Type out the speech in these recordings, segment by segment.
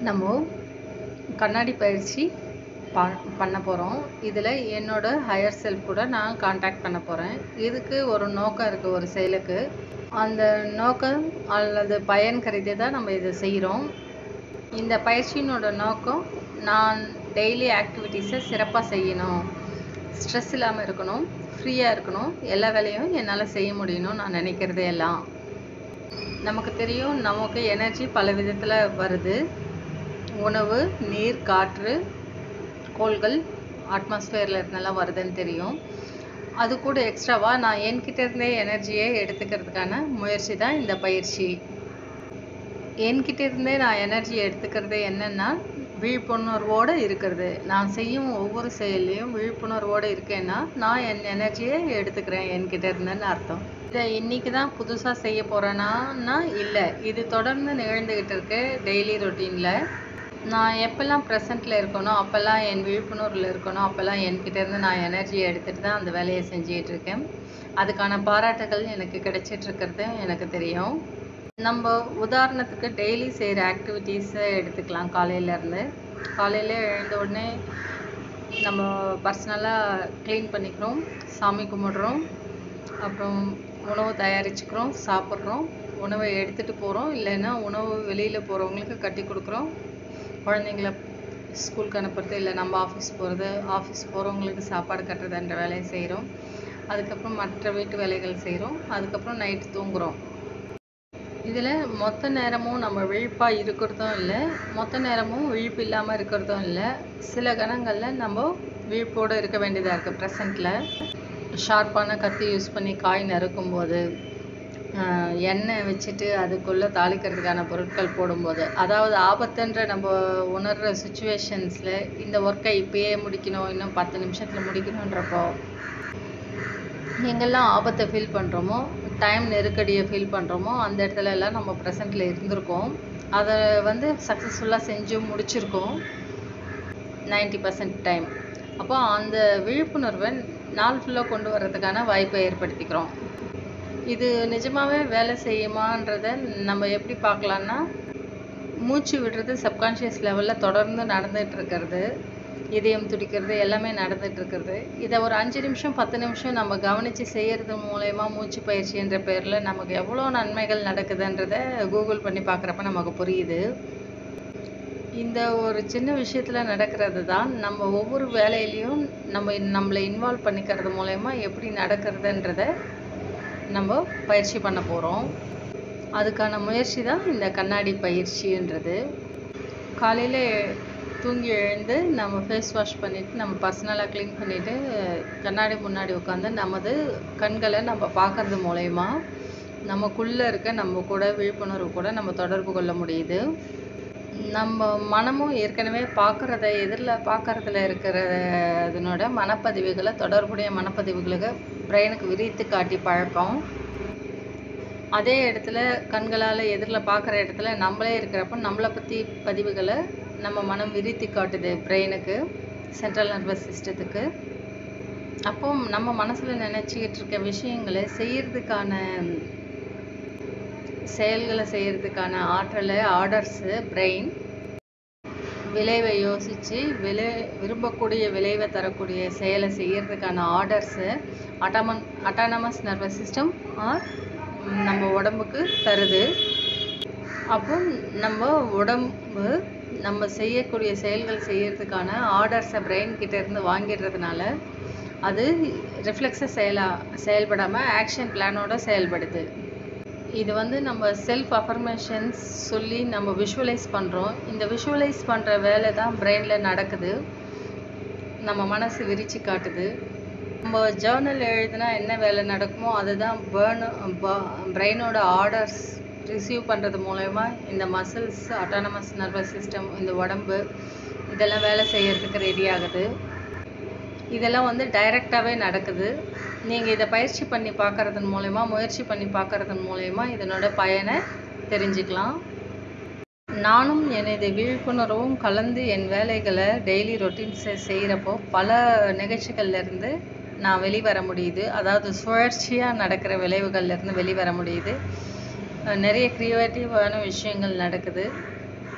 நம்ம கண்ணாடி பயிற்சி ப பண்ண போகிறோம் இதில் என்னோட ஹையர் செல்ஃப் கூட நான் காண்டாக்ட் பண்ண போகிறேன் இதுக்கு ஒரு நோக்கம் இருக்குது ஒரு செயலுக்கு அந்த நோக்கம் அல்லது பயன் கருதி தான் நம்ம இதை செய்கிறோம் இந்த பயிற்சியினோட நோக்கம் நான் டெய்லி ஆக்டிவிட்டீஸை சிறப்பாக செய்யணும் ஸ்ட்ரெஸ் இல்லாமல் இருக்கணும் ஃப்ரீயாக இருக்கணும் எல்லா வேலையும் என்னால் செய்ய முடியணும் நான் நினைக்கிறது எல்லாம் நமக்கு தெரியும் நமக்கு எனர்ஜி பல விதத்தில் வருது உணவு நீர் காற்று கோள்கள் அட்மாஸ்ஃபியரில் இருந்தெல்லாம் வருதுன்னு தெரியும் அது கூட எக்ஸ்ட்ராவாக நான் என்கிட்ட இருந்தே எனர்ஜியை எடுத்துக்கிறதுக்கான முயற்சி தான் இந்த பயிற்சி என்கிட்ட இருந்தே நான் எனர்ஜி எடுத்துக்கிறது என்னென்னா விழிப்புணர்வோடு இருக்கிறது நான் செய்யும் ஒவ்வொரு செயல்லையும் விழிப்புணர்வோடு இருக்கேன்னா நான் என் எனர்ஜியை எடுத்துக்கிறேன் என்கிட்ட இருந்தேன்னு அர்த்தம் இதை இன்னைக்கு தான் புதுசாக செய்ய போகிறேன்னா இல்லை இது தொடர்ந்து நிகழ்ந்துக்கிட்டு இருக்கு டெய்லி ரொட்டீனில் நான் எப்போல்லாம் ப்ரெசண்ட்டில் இருக்கணும் அப்போல்லாம் என் விழிப்புணர்வில் இருக்கணும் அப்போல்லாம் என்கிட்ட இருந்து நான் எனர்ஜியை எடுத்துகிட்டு தான் அந்த வேலையை செஞ்சுக்கிட்டு இருக்கேன் அதுக்கான பாராட்டுகள் எனக்கு கிடைச்சிட்டு இருக்கிறது எனக்கு தெரியும் நம்ம உதாரணத்துக்கு டெய்லி செய்கிற ஆக்டிவிட்டீஸை எடுத்துக்கலாம் காலையிலேருந்து காலையில் எழுந்த உடனே நம்ம பர்சனலாக க்ளீன் பண்ணிக்கிறோம் சாமி கும்பிடுறோம் அப்புறம் உணவு தயாரிச்சுக்கிறோம் சாப்பிட்றோம் உணவை எடுத்துகிட்டு போகிறோம் இல்லைன்னா உணவு வெளியில் போகிறவங்களுக்கு கட்டி கொடுக்குறோம் குழந்தைங்கள ஸ்கூலுக்கு அனுப்புறது இல்லை நம்ம ஆஃபீஸ் போகிறது ஆஃபீஸ் போகிறவங்களுக்கு சாப்பாடு கட்டுறதுன்ற வேலையை செய்கிறோம் அதுக்கப்புறம் மற்ற வீட்டு வேலைகள் செய்கிறோம் அதுக்கப்புறம் நைட்டு தூங்குகிறோம் இதில் மொத்த நேரமும் நம்ம விழிப்பாக இருக்கிறதும் இல்லை மொத்த நேரமும் விழிப்பு இல்லாமல் இருக்கிறதும் இல்லை சில கணங்களில் நம்ம விழிப்போடு இருக்க வேண்டியதாக இருக்குது ப்ரெசண்ட்டில் ஷார்ப்பான கத்தி யூஸ் பண்ணி காய் நறுக்கும்போது எண்ணெய் வச்சுட்டு அதுக்குள்ளே தாளிக்கிறதுக்கான பொருட்கள் போடும்போது அதாவது ஆபத்துன்ற நம்ம உணர்கிற சுச்சுவேஷன்ஸில் இந்த ஒர்க்கை இப்பயே முடிக்கணும் இன்னும் பத்து நிமிஷத்தில் முடிக்கணுன்றப்போ எங்கெல்லாம் ஆபத்தை ஃபீல் பண்ணுறோமோ டைம் நெருக்கடியை ஃபீல் பண்ணுறோமோ அந்த இடத்துல எல்லாம் நம்ம ப்ரெசண்ட்டில் இருந்திருக்கோம் அதை வந்து சக்ஸஸ்ஃபுல்லாக செஞ்சு முடிச்சிருக்கோம் நைன்டி பர்சன்ட் டைம் அப்போ அந்த விழிப்புணர்வை நாள் ஃபுல்லாக கொண்டு வர்றதுக்கான வாய்ப்பை ஏற்படுத்திக்கிறோம் இது நிஜமாகவே வேலை செய்யுமான்றத நம்ம எப்படி பார்க்கலான்னா மூச்சு விடுறது சப்கான்ஷியஸ் லெவலில் தொடர்ந்து நடந்துகிட்டு இருக்கிறது இதயம் துடிக்கிறது எல்லாமே நடந்துட்டு இருக்கிறது இதை ஒரு அஞ்சு நிமிஷம் பத்து நிமிஷம் நம்ம கவனித்து செய்கிறது மூலயமா மூச்சு பயிற்சின்ற பேரில் நமக்கு எவ்வளோ நன்மைகள் நடக்குதுன்றத கூகுள் பண்ணி பார்க்குறப்ப நமக்கு புரியுது இந்த ஒரு சின்ன விஷயத்தில் நடக்கிறது தான் நம்ம ஒவ்வொரு வேலையிலையும் நம்ம நம்மளை இன்வால்வ் பண்ணிக்கிறது மூலயமா எப்படி நடக்கிறதுன்றத நம்ம பயிற்சி பண்ண போகிறோம் அதுக்கான முயற்சி தான் இந்த கண்ணாடி பயிற்சின்றது காலையில் தூங்கி எழுந்து நம்ம ஃபேஸ் வாஷ் பண்ணிவிட்டு நம்ம பர்சனலாக க்ளீன் பண்ணிவிட்டு கண்ணாடி முன்னாடி உட்காந்து நமது கண்களை நம்ம பார்க்கறது மூலயமா நமக்குள்ளே இருக்க நம்ம கூட விழிப்புணர்வு கூட நம்ம தொடர்பு கொள்ள முடியுது நம்ம மனமும் ஏற்கனவே பார்க்குறத எதிரில் பார்க்குறதுல இருக்கிற இதனோட மனப்பதிவுகளை தொடர்புடைய மனப்பதிவுகளுக்கு பிரெயினுக்கு விரித்து காட்டி பழக்கம் அதே இடத்துல கண்களால் எதிரில் பார்க்குற இடத்துல நம்மளே இருக்கிறப்ப நம்மளை பற்றி பதிவுகளை நம்ம மனம் விரித்து காட்டுது பிரெயினுக்கு சென்ட்ரல் நர்வஸ் சிஸ்டத்துக்கு அப்போ நம்ம மனசில் நினச்சிக்கிட்டு இருக்க விஷயங்களை செய்யறதுக்கான செயல்களை செய்யறதுக்கான ஆற்றலை ஆர்டர்ஸு பிரெயின் விளைவை யோசித்து விளை விரும்பக்கூடிய விளைவை தரக்கூடிய செயலை செய்யறதுக்கான ஆர்டர்ஸு அட்டாமன் அட்டானமஸ் நர்வஸ் சிஸ்டம் ஆர் நம்ம உடம்புக்கு தருது அப்போ நம்ம உடம்பு நம்ம செய்யக்கூடிய செயல்கள் செய்யறதுக்கான ஆர்டர்ஸை பிரெயின் கிட்ட இருந்து வாங்கிடுறதுனால அது ரிஃப்ளெக்ஸை செயலா செயல்படாமல் ஆக்ஷன் பிளானோட செயல்படுது இது வந்து நம்ம செல்ஃப் அஃபர்மேஷன்ஸ் சொல்லி நம்ம விஷுவலைஸ் பண்ணுறோம் இந்த விஷுவலைஸ் பண்ணுற வேலை தான் பிரெயினில் நடக்குது நம்ம மனசு விரித்து காட்டுது நம்ம ஜேர்னல் எழுதுனா என்ன வேலை நடக்குமோ அதுதான் பேர்னு பிரெயினோட ஆர்டர்ஸ் ரிசீவ் பண்ணுறது மூலயமா இந்த மசில்ஸ் அட்டானமஸ் நர்வஸ் சிஸ்டம் இந்த உடம்பு இதெல்லாம் வேலை செய்யறதுக்கு ரெடி ஆகுது இதெல்லாம் வந்து டைரெக்டாகவே நடக்குது நீங்கள் இதை பயிற்சி பண்ணி பார்க்குறதன் மூலயமா முயற்சி பண்ணி பார்க்குறதன் மூலயமா இதனோட பயனை தெரிஞ்சுக்கலாம் நானும் எனது விழிப்புணர்வும் கலந்து என் வேலைகளை டெய்லி ரொட்டீன்ஸை செய்கிறப்போ பல நிகழ்ச்சிகள்லேருந்து நான் வெளிவர முடியுது அதாவது சுழற்சியாக நடக்கிற விளைவுகள்லேருந்து வெளிவர முடியுது நிறைய க்ரியேட்டிவான விஷயங்கள் நடக்குது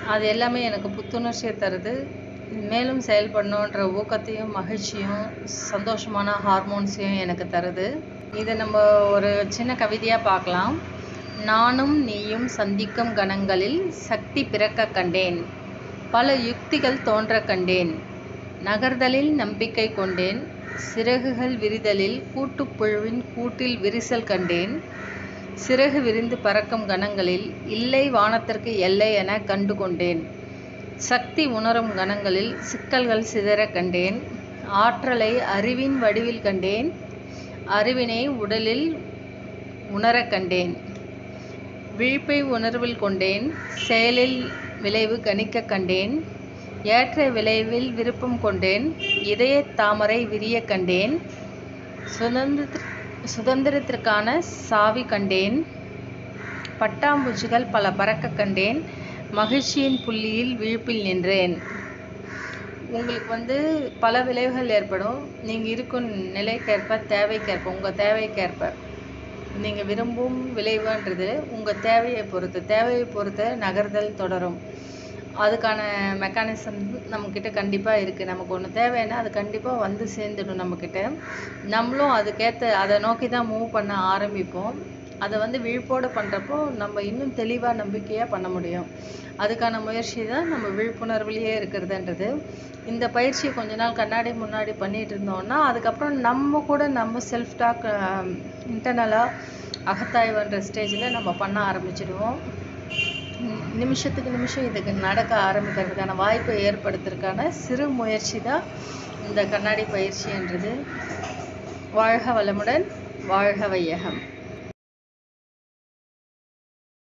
அது எல்லாமே எனக்கு புத்துணர்ச்சியை தருது மேலும் செயல்படணுன்ற ஊக்கத்தையும் மகிழ்ச்சியும் சந்தோஷமான ஹார்மோன்ஸையும் எனக்கு தருது இதை நம்ம ஒரு சின்ன கவிதையாக பார்க்கலாம் நானும் நீயும் சந்திக்கும் கணங்களில் சக்தி பிறக்க கண்டேன் பல யுக்திகள் தோன்ற கண்டேன் நகர்தலில் நம்பிக்கை கொண்டேன் சிறகுகள் விரிதலில் கூட்டுப்புழுவின் கூட்டில் விரிசல் கண்டேன் சிறகு விரிந்து பறக்கும் கணங்களில் இல்லை வானத்திற்கு எல்லை என கண்டு கொண்டேன் சக்தி உணரும் கணங்களில் சிக்கல்கள் சிதற கண்டேன் ஆற்றலை அறிவின் வடிவில் கண்டேன் அறிவினை உடலில் உணரக் கண்டேன் விழிப்பை உணர்வில் கொண்டேன் செயலில் விளைவு கணிக்க கண்டேன் ஏற்ற விளைவில் விருப்பம் கொண்டேன் இதய தாமரை விரிய கண்டேன் சுதந்திர சுதந்திரத்திற்கான சாவி கண்டேன் பட்டாம்பூச்சிகள் பல பறக்க கண்டேன் மகிழ்ச்சியின் புள்ளியில் விழிப்பில் நின்றேன் உங்களுக்கு வந்து பல விளைவுகள் ஏற்படும் நீங்கள் இருக்கும் நிலைக்கேற்ப தேவைக்கேற்ப உங்கள் தேவைக்கேற்ப நீங்கள் விரும்பும் விளைவுன்றது உங்கள் தேவையை பொறுத்து தேவையை பொறுத்து நகர்தல் தொடரும் அதுக்கான மெக்கானிசம் நம்மக்கிட்ட கண்டிப்பாக இருக்குது நமக்கு ஒன்று தேவைன்னா அது கண்டிப்பாக வந்து சேர்ந்துடும் நம்மக்கிட்ட நம்மளும் அதுக்கேற்ற அதை நோக்கி தான் மூவ் பண்ண ஆரம்பிப்போம் அதை வந்து விழிப்போடு பண்ணுறப்போ நம்ம இன்னும் தெளிவாக நம்பிக்கையாக பண்ண முடியும் அதுக்கான முயற்சி தான் நம்ம விழிப்புணர்வுலேயே இருக்கிறதுன்றது இந்த பயிற்சியை கொஞ்ச நாள் கண்ணாடி முன்னாடி பண்ணிட்டு இருந்தோம்னா அதுக்கப்புறம் நம்ம கூட நம்ம செல்ஃப் டாக் இன்டர்னலாக அகத்தாய்வுன்ற ஸ்டேஜில் நம்ம பண்ண ஆரம்பிச்சிடுவோம் நி- நிமிஷத்துக்கு நிமிஷம் இதுக்கு நடக்க ஆரம்பிக்கிறதுக்கான வாய்ப்பை ஏற்படுத்துறதுக்கான சிறு முயற்சி தான் இந்த கண்ணாடி பயிற்சின்றது வாழ்க வளமுடன் வாழ்க வையகம்